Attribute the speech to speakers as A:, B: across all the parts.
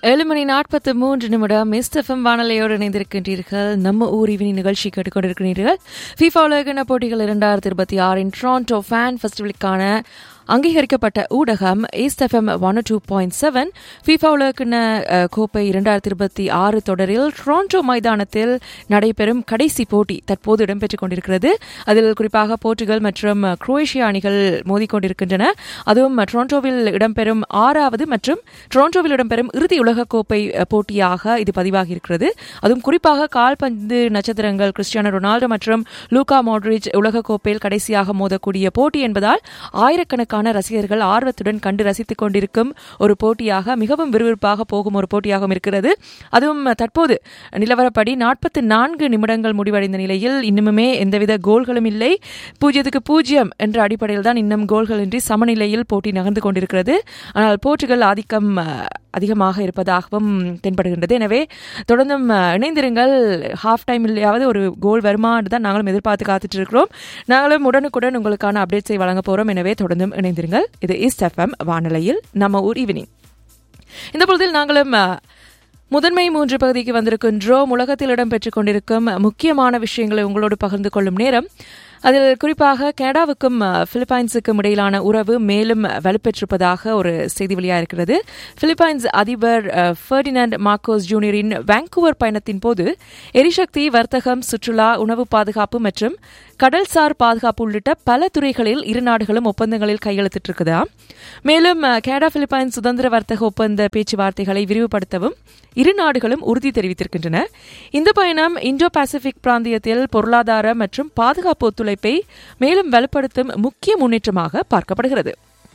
A: ஏழு மணி நாற்பத்து மூன்று நிமிடம் எஸ்எஃப்எம் வானொலியோடு இணைந்திருக்கின்றீர்கள் நம்ம ஊர் இவினி நிகழ்ச்சி கேட்டுக்கொண்டிருக்கிறீர்கள் ஃபீஃபா உலகின போட்டிகள் இரண்டாயிரத்தி இருபத்தி ஆறின் டொராண்டோ ஃபேன் ஃபெஸ்டிவலுக்கான அங்கீகரிக்கப்பட்ட ஊடகம் East FM one two point seven FIFA உலகின கோப்பை இரண்டாயிரத்தி இருபத்தி ஆறு தொடரில் டொராண்டோ மைதானத்தில் நடைபெறும் கடைசி போட்டி தற்போது இடம்பெற்றுக் கொண்டிருக்கிறது அதில் குறிப்பாக போர்ச்சுகல் மற்றும் குரோேஷியா அணிகள் மோதிக்கொண்டிருக்கின்றன அதுவும் டொராண்டோவில் இடம்பெறும் ஆறாவது மற்றும் டொராண்டோவில் இடம்பெறும் இறுதி உலகக்கோப்பை போட்டியாக இது பதிவாகி இருக்கிறது அதுவும் குறிப்பாக கால்பந்து நட்சத்திரங்கள் கிறிஸ்டியானோ ரொனால்டோ மற்றும் லூகா மாட்ரிச் உலகக்கோப்பையில் கடைசியாக மோதக்கூடிய போட்டி என்பதால் ஆயிரக்கணக்கான ரசிகர்கள் ஆர்வத்துடன் கண்டு ரசித்துக் கொண்டிருக்கும் ஒரு போட்டியாக மிகவும் விறுவிறுப்பாக போகும் ஒரு போட்டியாகவும் இருக்கிறது அதுவும் தற்போது நிலவரப்படி நாற்பத்தி நான்கு நிமிடங்கள் முடிவடைந்த நிலையில் இன்னுமே எந்தவித கோல்களும் இல்லை பூஜ்ஜியத்துக்கு பூஜ்ஜியம் என்ற அடிப்படையில் தான் இன்னும் கோல்கள் இன்றி சமநிலையில் போட்டி நகர்ந்து கொண்டிருக்கிறது ஆனால் போர்ச்சுகல் ஆதிக்கம் அதிகமாக இருப்பதாகவும் தென்படுகின்றது எனவே தொடர்ந்தும் இணைந்திருங்கள் ஹாஃப் டைம் இல்லையாவது ஒரு கோல் வருமா தான் நாங்களும் எதிர்பார்த்து காத்துட்டு இருக்கிறோம் நாங்களும் உடனுக்குடன் உங்களுக்கான அப்டேட்ஸை வழங்க போறோம் எனவே தொடர்ந்தும் இணைந்திருங்கள் இது ஈஸ்ட் எஃப்எம் வானொலியில் நம்ம ஊர் ஈவினிங் இந்த பொழுதில் நாங்களும் முதன்மை மூன்று பகுதிக்கு வந்திருக்கின்றோம் உலகத்தில் இடம்பெற்றுக் கொண்டிருக்கும் முக்கியமான விஷயங்களை உங்களோடு பகிர்ந்து கொள்ளும் நேரம் அதில் குறிப்பாக கனடாவுக்கும் பிலிப்பைன்ஸுக்கும் இடையிலான உறவு மேலும் வலுப்பெற்றிருப்பதாக ஒரு செய்தி வெளியாக இருக்கிறது பிலிப்பைன்ஸ் அதிபர் ஃபெர்டினாண்ட் மார்க்கோஸ் ஜூனியரின் வாங்கூவர் பயணத்தின் போது எரிசக்தி வர்த்தகம் சுற்றுலா உணவு பாதுகாப்பு மற்றும் கடல்சார் பாதுகாப்பு உள்ளிட்ட பல துறைகளில் இரு நாடுகளும் ஒப்பந்தங்களில் கையெழுத்திட்டிருக்குதா மேலும் கனடா பிலிப்பைன்ஸ் சுதந்திர வர்த்தக ஒப்பந்த பேச்சுவார்த்தைகளை விரிவுபடுத்தவும் இரு நாடுகளும் உறுதி தெரிவித்திருக்கின்றன இந்த பயணம் இந்தோ பசிபிக் பிராந்தியத்தில் பொருளாதார மற்றும் பாதுகாப்பு ஒத்துழைப்பை மேலும் வலுப்படுத்தும் முக்கிய முன்னேற்றமாக பார்க்கப்படுகிறது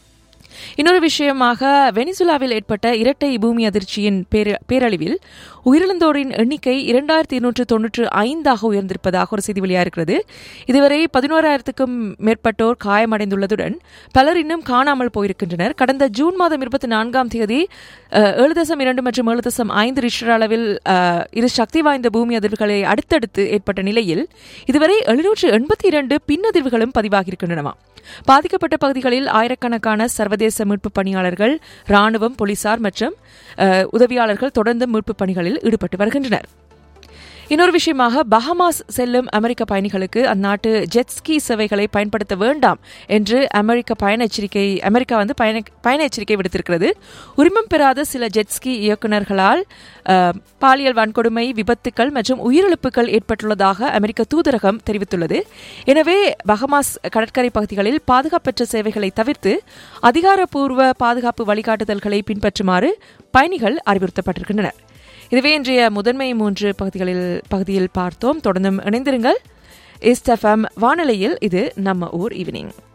A: இன்னொரு விஷயமாக வெனிசுலாவில் ஏற்பட்ட இரட்டை பூமி அதிர்ச்சியின் பேரழிவில் உயிரிழந்தோரின் எண்ணிக்கை இரண்டாயிரத்தி இருநூற்று தொன்னூற்று ஐந்தாக உயர்ந்திருப்பதாக ஒரு செய்தி வெளியாகிறது இதுவரை பதினோராயிரத்துக்கும் மேற்பட்டோர் காயமடைந்துள்ளதுடன் பலர் இன்னும் காணாமல் போயிருக்கின்றனர் கடந்த ஜூன் மாதம் இருபத்தி நான்காம் தேதி ஏழு தசம் இரண்டு மற்றும் ஏழு தசம் ஐந்து ரிஷ்டர் அளவில் இரு சக்தி வாய்ந்த பூமி அதிர்வுகளை அடுத்தடுத்து ஏற்பட்ட நிலையில் இதுவரை எழுநூற்று எண்பத்தி இரண்டு பின்னதிர்வுகளும் பதிவாகியிருக்கின்றனவா பாதிக்கப்பட்ட பகுதிகளில் ஆயிரக்கணக்கான சர்வதேச மீட்பு பணியாளர்கள் ராணுவம் போலீசார் மற்றும் உதவியாளர்கள் தொடர்ந்து மீட்பு பணிகளில் ஈடுபட்டு வருகின்றனர் இன்னொரு விஷயமாக பஹமாஸ் செல்லும் அமெரிக்க பயணிகளுக்கு அந்நாட்டு ஜெட்ஸ்கி சேவைகளை பயன்படுத்த வேண்டாம் என்று அமெரிக்க பயண எச்சரிக்கை அமெரிக்கா வந்து பயண பயண எச்சரிக்கை விடுத்திருக்கிறது உரிமம் பெறாத சில ஜெட்ஸ்கி இயக்குநர்களால் பாலியல் வன்கொடுமை விபத்துக்கள் மற்றும் உயிரிழப்புகள் ஏற்பட்டுள்ளதாக அமெரிக்க தூதரகம் தெரிவித்துள்ளது எனவே பஹமாஸ் கடற்கரை பகுதிகளில் பாதுகாப்பற்ற சேவைகளை தவிர்த்து அதிகாரப்பூர்வ பாதுகாப்பு வழிகாட்டுதல்களை பின்பற்றுமாறு பயணிகள் அறிவுறுத்தப்பட்டிருக்கின்றனர் இதுவே இன்றைய முதன்மை மூன்று பகுதிகளில் பகுதியில் பார்த்தோம் தொடர்ந்தும் இணைந்திருங்கள் இஸ்ட் எஃப்எம் வானொலியில் இது நம்ம ஊர் ஈவினிங்